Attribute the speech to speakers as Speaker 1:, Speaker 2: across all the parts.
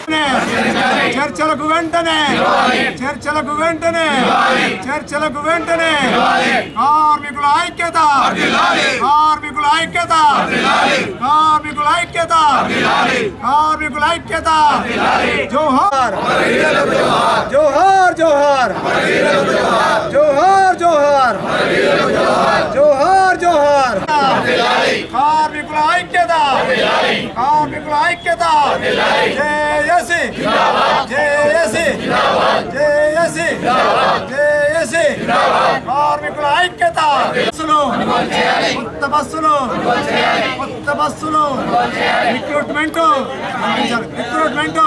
Speaker 1: చర్చలకు వెంటనే చర్చలకు వెంటనే చర్చలకు వెంటనే కార్మికుల ఐక్యత కార్మికుల ఐక్యత కార్మికుల ఐక్యత కార్మికుల ఐక్యత జోహార్ జోహార్ జోహార్ జోహార్ జోహార్ జోహార్ జోహార్ కార్మికుల ఐక్యత కార్మికుల ఐక్యత జేఏసీ జేఏసీ జేఏసీ జేఏసీ కార్మికుల ఐక్యత బస్సులు కొత్త బస్సులు కొత్త బస్సులు రిక్రూట్మెంట్ రిక్రూట్మెంట్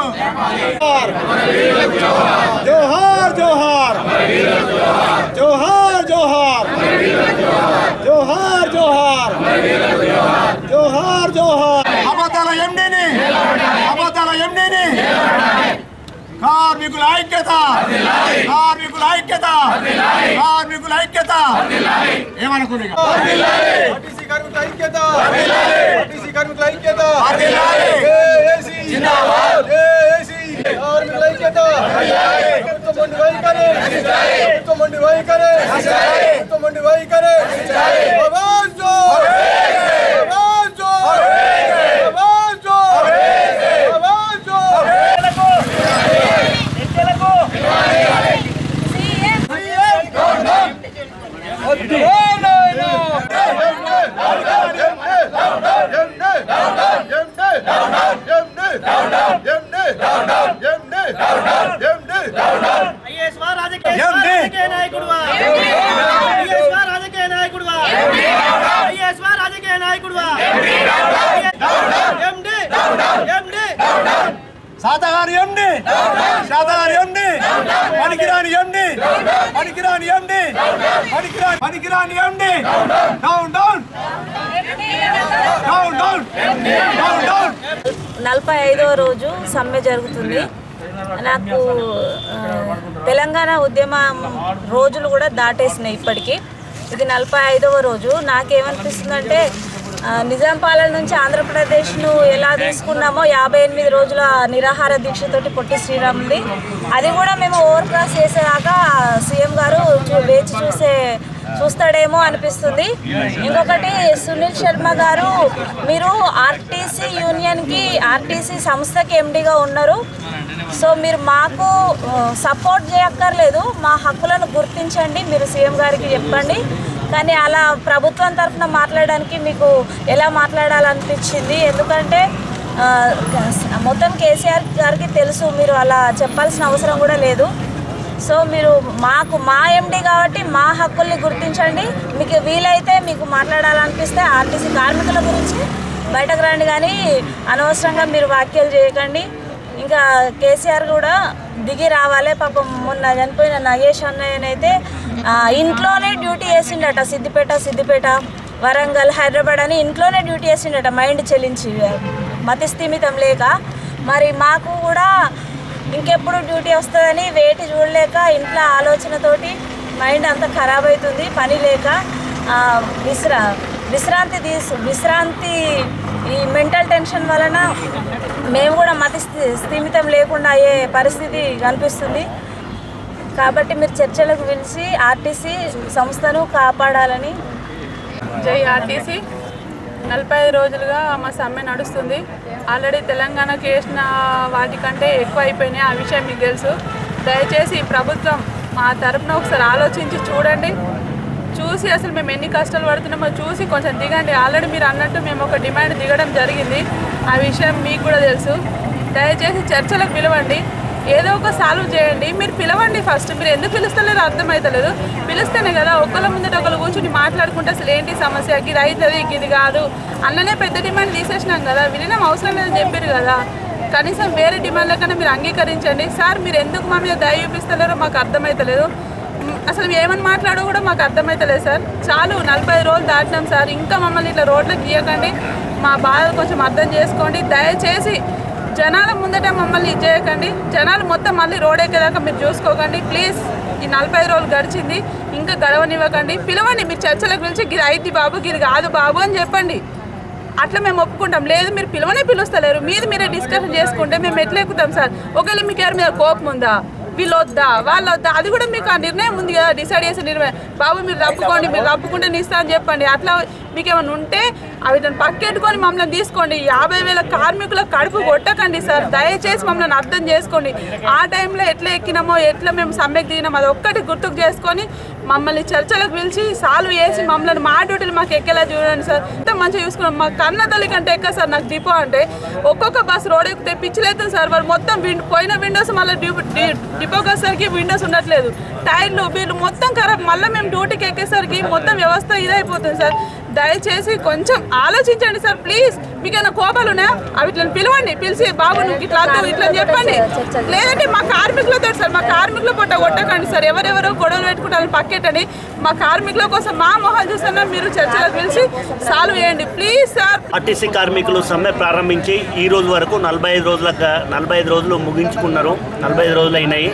Speaker 1: జోహార్ జోహార్ జోహార్ జోహార్ జోహార్ జోహార్ జోహార్ జోహార్ అబద్ధాల ఎండిని అబద్ధాల ఎండిని కార్మికుల ఐక్యత కార్మికుల ఐక్యత కార్మికుల ఐక్యత ఏమనుకుని
Speaker 2: ఆర్టీసీ కార్మికుల ఐక్యత ఆర్టీసీ కార్మికుల ఐక్యత జేఏసీ జేఏసీ కార్మికుల ఐక్యత ప్రభుత్వం మొండి వైఖరి ప్రభుత్వం మొండి వైఖరి ప్రభుత్వం మొండి వైఖరి ఆవాజ్ దో ఆవాజ్ దో ఆవాజ్ దో ఆవాజ్ దో
Speaker 3: ఐఎస్వా రాజకీయ రాజకీయ నాయకుడువా ఐఎస్వా రాజకీయ నాయకుడువా ఐఎస్వా రాజకీయ నాయకుడువా ఎండి ఎండి
Speaker 1: శాతగారి ఎండి శాతగారి ఎండి పనికిరాని ఎండి పనికిరాని ఎండి పనికిరాని పనికిరాని MD down down down down down down
Speaker 4: నలభై ఐదవ రోజు సమ్మె జరుగుతుంది నాకు ఆ, తెలంగాణ ఉద్యమం రోజులు కూడా దాటేసినాయి ఇప్పటికీ ఇది నలభై ఐదవ రోజు నాకేమనిపిస్తుందంటే ఆ, నిజాం పాలన నుంచి ఆంధ్రప్రదేశ్ను ఎలా తీసుకున్నామో యాభై ఎనిమిది రోజుల నిరాహార దీక్షతోటి పొట్టి శ్రీరాముది అది కూడా మేము ఓవర్ క్రాస్ చేసేదాకా సీఎం గారు చూ- వేచి చూసే చూస్తాడేమో అనిపిస్తుంది ఇంకొకటి సునీల్ శర్మ గారు మీరు ఆర్టీసీ యూనియన్కి ఆర్టీసీ సంస్థకి ఎండిగా ఉన్నారు సో మీరు మాకు సపోర్ట్ చేయక్కర్లేదు మా హక్కులను గుర్తించండి మీరు సీఎం గారికి చెప్పండి కానీ అలా ప్రభుత్వం తరఫున మాట్లాడడానికి మీకు ఎలా మాట్లాడాలనిపించింది ఎందుకంటే ఆ, మొత్తం కేసీఆర్ గారికి తెలుసు మీరు అలా చెప్పాల్సిన అవసరం కూడా లేదు సో మీరు మాకు మా ఎండి కాబట్టి మా హక్కుల్ని గుర్తించండి మీకు వీలైతే మీకు మాట్లాడాలనిపిస్తే ఆర్టీసీ కార్మికుల గురించి బయటకు రండి కానీ అనవసరంగా మీరు వ్యాఖ్యలు చేయకండి ఇంకా కేసీఆర్ కూడా దిగి రావాలి పాపం మొన్న చనిపోయిన నగేష్ అన్నయ్యనైతే ఆ, ఇంట్లోనే డ్యూటీ చేసిండట సిద్దిపేట సిద్దిపేట వరంగల్ హైదరాబాద్ అని ఇంట్లోనే డ్యూటీ చేసిండట మైండ్ చెల్లించి మతి స్థిమితం లేక మరి మాకు కూడా ఇంకెప్పుడు డ్యూటీ వస్తుందని వేటి చూడలేక ఇంట్లో ఆలోచనతోటి మైండ్ అంతా ఖరాబ్ అవుతుంది పని లేక ఆ, విశ్రా విశ్రాంతి తీసు విశ్రాంతి ఈ మెంటల్ టెన్షన్ వలన మేము కూడా మతి స్థి- స్థిమితం లేకుండా అయ్యే పరిస్థితి కనిపిస్తుంది కాబట్టి మీరు చర్చలకు పిలిచి ఆర్టీసీ సంస్థను కాపాడాలని
Speaker 5: జై ఆర్టీసీ నలభై ఐదు రోజులుగా మా సమ్మె నడుస్తుంది ఆల్రెడీ తెలంగాణకి వేసిన వాటికంటే ఎక్కువ అయిపోయినాయి ఆ విషయం మీకు తెలుసు దయచేసి ప్రభుత్వం మా తరపున ఒకసారి ఆలోచించి చూడండి చూసి అసలు మేము ఎన్ని కష్టాలు పడుతున్నామో చూసి కొంచెం దిగండి ఆల్రెడీ మీరు అన్నట్టు మేము ఒక డిమాండ్ దిగడం జరిగింది ఆ విషయం మీకు కూడా తెలుసు దయచేసి చర్చలకు పిలవండి ఏదో ఒక సాల్వ్ చేయండి మీరు పిలవండి ఫస్ట్ మీరు ఎందుకు పిలుస్తలేదో అర్థమవుతలేదు పిలుస్తేనే కదా ఒకళ్ళ ముందట ఒకళ్ళు కూర్చుని మాట్లాడుకుంటే అసలు ఏంటి సమస్య ఇది అవుతుంది ఇది కాదు అన్ననే పెద్ద డిమాండ్ తీసేసినాం కదా వినడం అవసరం లేదని చెప్పారు కదా కనీసం వేరే డిమాండ్ల కన్నా మీరు అంగీకరించండి సార్ మీరు ఎందుకు మా మీద దయ చూపిస్తలేరో మాకు అర్థమవుతలేదు మ్, అసలు ఏమని మాట్లాడో కూడా మాకు అర్థమవుతలేదు సార్ చాలు నలభై రోజులు దాటినాం సార్ ఇంకా మమ్మల్ని ఇట్లా రోడ్లకు గీయకండి మా బాధలు కొంచెం అర్థం చేసుకోండి దయచేసి జనాల ముందట మమ్మల్ని ఇది చేయకండి జనాలు మొత్తం మళ్ళీ రోడ్ ఎక్కేదాకా మీరు చూసుకోకండి ప్లీజ్ ఈ నలభై ఐదు రోజులు గడిచింది ఇంకా గడవనివ్వకండి పిలవండి మీరు చర్చలకు పిలిచి ఇది అయితే బాబు ఇది కాదు బాబు అని చెప్పండి అట్లా మేము ఒప్పుకుంటాం లేదు మీరు పిలవనే పిలుస్తలేరు మీది మీరే డిస్కషన్ చేసుకుంటే మేము ఎట్లా ఎక్కుతాం సార్ ఒకవేళ మీకు ఎవరి మీద కోపం ఉందా వీళ్ళు వద్దా వాళ్ళు వద్దా అది కూడా మీకు ఆ నిర్ణయం ఉంది కదా డిసైడ్ చేసే నిర్ణయం బాబు మీరు రప్పుకోండి మీరు రప్పుకుంటే నేను ఇస్తా అని చెప్పండి అట్లా మీకు ఏమైనా ఉంటే అవి దాన్ని పక్కెట్టుకొని మమ్మల్ని తీసుకోండి యాభై వేల కార్మికుల కడుపు కొట్టకండి సార్ దయచేసి మమ్మల్ని అర్థం చేసుకోండి ఆ టైంలో ఎట్లా ఎక్కినామో ఎట్లా మేము సమ్మెకు దిగినామో అది ఒక్కటి గుర్తుకు చేసుకొని మమ్మల్ని చర్చలకు పిలిచి సాల్వ్ చేసి మమ్మల్ని మా డ్యూటీలు మాకు ఎక్కేలా చూడండి సార్ ఎంత మంచిగా చూసుకున్నాం మా కన్న తల్లి కంటే ఎక్క సార్ నాకు డిపో అంటే ఒక్కొక్క బస్ రోడ్ ఎక్కితే పిచ్చిలేదు సార్ వారు మొత్తం విండ్ పోయిన విండోస్ మళ్ళీ డిపోకి వచ్చేసరికి విండోస్ ఉండట్లేదు టైర్లు వీళ్ళు మొత్తం ఖరాబ్ మళ్ళీ మేము డ్యూటీకి ఎక్కేసరికి మొత్తం వ్యవస్థ ఇదైపోతుంది సార్ దయచేసి కొంచెం ఆలోచించండి సార్ ప్లీజ్ మీకైనా కోపాలు ఉన్నాయా అవి ఇట్లా పిలవండి పిలిచి బాబు నువ్వు ఇట్లా వద్దు, ఇట్లా అని చెప్పండి లేదంటే మా కార్మికులతో సార్ మా కార్మికుల పొట్ట కొట్టకండి సార్ ఎవరెవరో గొడవలు పెట్టుకుంటారని పక్కెట్టండి మా కార్మికుల కోసం మా మొహాలు చూస్తున్నా మీరు చర్చలకు పిలిచి సాల్వ్ చేయండి ప్లీజ్ సార్
Speaker 6: ఆర్టీసీ కార్మికులు సమ్మె ప్రారంభించి ఈ రోజు వరకు నలభై ఐదు రోజుల నలభై ఐదు రోజులు ముగించుకున్నారు నలభై ఐదు రోజులు అయినాయి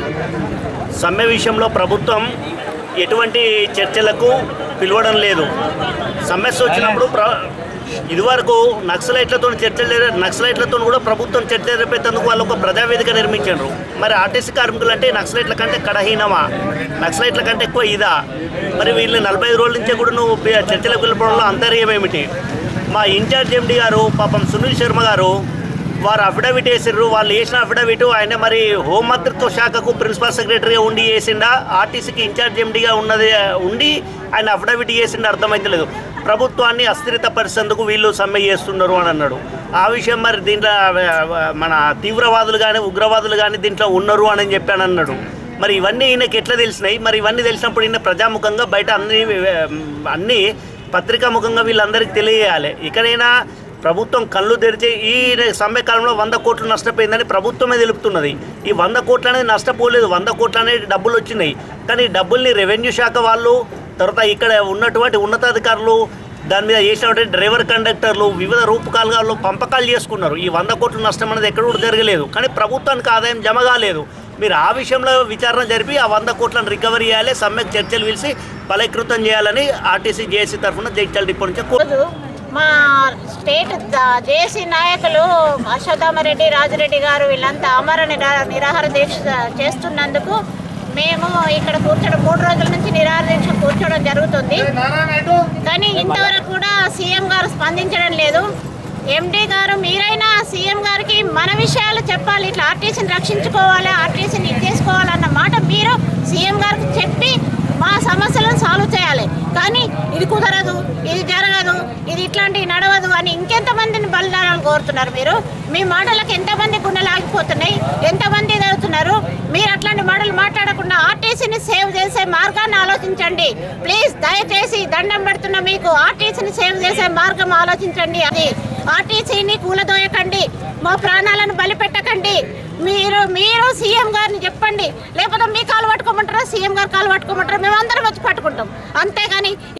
Speaker 6: సమ్మె విషయంలో ప్రభుత్వం ఎటువంటి చర్చలకు పిలవడం లేదు సమస్య వచ్చినప్పుడు ప్ర ఇదివరకు నక్సలైట్లతో చర్చలు జరి- నక్సలైట్లతో కూడా ప్రభుత్వం చర్చ జరిపేందుకు వాళ్ళు ఒక ప్రజావేదిక నిర్మించారు మరి ఆర్టీసీ కార్మికులు అంటే నక్సలైట్ల కంటే కడహీనమా నక్సలైట్ల కంటే ఎక్కువ ఇదా మరి వీళ్ళు నలభై ఐదు రోజుల నుంచే కూడా నువ్వు పి- చర్చలకు వెళ్ళిపోవడంలో అంతర్యం ఏమిటి మా ఇన్ఛార్జ్ ఎండి గారు పాపం సునీల్ శర్మ గారు వారు అఫిడవిట్ వేసిర్రు వాళ్ళు వేసిన అఫిడవిట్ ఆయన మరి హోంమంత్రిత్వ శాఖకు ప్రిన్సిపల్ సెక్రటరీగా ఉండి వేసిండా ఆర్టీసీకి ఇన్ఛార్జ్ ఎండిగా ఉన్నది ఉండి ఆయన అఫిడవిట్ చేసిండా అర్థమైతలేదు ప్రభుత్వాన్ని అస్థిరత పరిచేందుకు వీళ్ళు సమ్మె చేస్తున్నారు అని అన్నాడు ఆ విషయం మరి దీంట్లో ఆ, మన తీవ్రవాదులు కానీ ఉగ్రవాదులు కానీ దీంట్లో ఉన్నారు అని చెప్పాను అన్నాడు మరి ఇవన్నీ ఈయనకి ఎట్లా తెలిసినాయి మరి ఇవన్నీ తెలిసినప్పుడు ఈయన ప్రజాముఖంగా బయట అన్ని అన్ని పత్రికాముఖంగా వీళ్ళందరికీ తెలియజేయాలి ఇకనైనా ప్రభుత్వం కళ్ళు తెరిచి ఈ సమ్మె కాలంలో వంద కోట్లు నష్టపోయిందని ప్రభుత్వమే తెలుపుతున్నది ఈ వంద కోట్లు అనేది నష్టపోలేదు వంద కోట్లు అనేది డబ్బులు వచ్చినాయి కానీ ఈ డబ్బుల్ని రెవెన్యూ శాఖ వాళ్ళు తర్వాత ఇక్కడ ఉన్నటువంటి ఉన్నతాధికారులు దాని మీద చేసినటువంటి డ్రైవర్ కండక్టర్లు వివిధ రూపకాలుగాలు పంపకాలు చేసుకున్నారు ఈ వంద కోట్ల నష్టం అనేది ఎక్కడ కూడా జరగలేదు కానీ ప్రభుత్వానికి ఆదాయం జమ కాలేదు మీరు ఆ విషయంలో విచారణ జరిపి ఆ వంద కోట్లను రికవరీ చేయాలి సమ్మెకు చర్చలు పిలిచి ఫలీకృతం చేయాలని ఆర్టీసీ జేఏసీ తరఫున జైత్యాల డిపో నుంచి కో-
Speaker 7: రోజు మా స్టేట్ ద- జేసీ నాయకులు అశ్వత్థామరెడ్డి రాజిరెడ్డి గారు వీళ్ళంతా అమర నిరా నిరాహార దీక్ష చేస్తున్నందుకు మేము ఇక్కడ కూర్చోడం మూడు రోజుల నుంచి నిరాహార దీక్ష కూర్చోవడం జరుగుతుంది కానీ ఇంతవరకు కూడా సీఎం గారు స్పందించడం లేదు ఎండీ గారు మీరైనా సీఎం గారికి మన విషయాలు చెప్పాలి ఇట్లా ఆర్టీసీని రక్షించుకోవాలి ఆర్టీసీని ఇది చేసుకోవాలన్న మాట మీరు సీఎం గారికి చెప్పి మా సమస్యలను సాల్వ్ చేయాలి కానీ ఇది కుదరదు ఇది జరగదు ఇది ఇట్లాంటివి నడవదు అని ఇంకెంతమందిని బలిదానాలు కోరుతున్నారు మీరు మీ మాటలకు ఎంతమంది గుండెలు ఆగిపోతున్నాయి ఎంతమంది ఎదుగుతున్నారు మీరు అట్లాంటి మాటలు మాట్లాడకుండా ఆర్టీసీని సేవ్ చేసే మార్గాన్ని ఆలోచించండి ప్లీజ్ దయచేసి దండం పెడుతున్న మీకు ఆర్టీసీని సేవ్ చేసే మార్గం ఆలోచించండి అది ఆర్టీసీని కూలదోయకండి మా ప్రాణాలను బలిపెట్టకండి మీరు మీరు సీఎం గారిని చెప్పండి లేకపోతే మీ కాలు పట్టుకోమంటారా సీఎం గారు కాలు పట్టుకోమంటారా మేము అందరం వచ్చి పట్టుకుంటాం అంతేగాని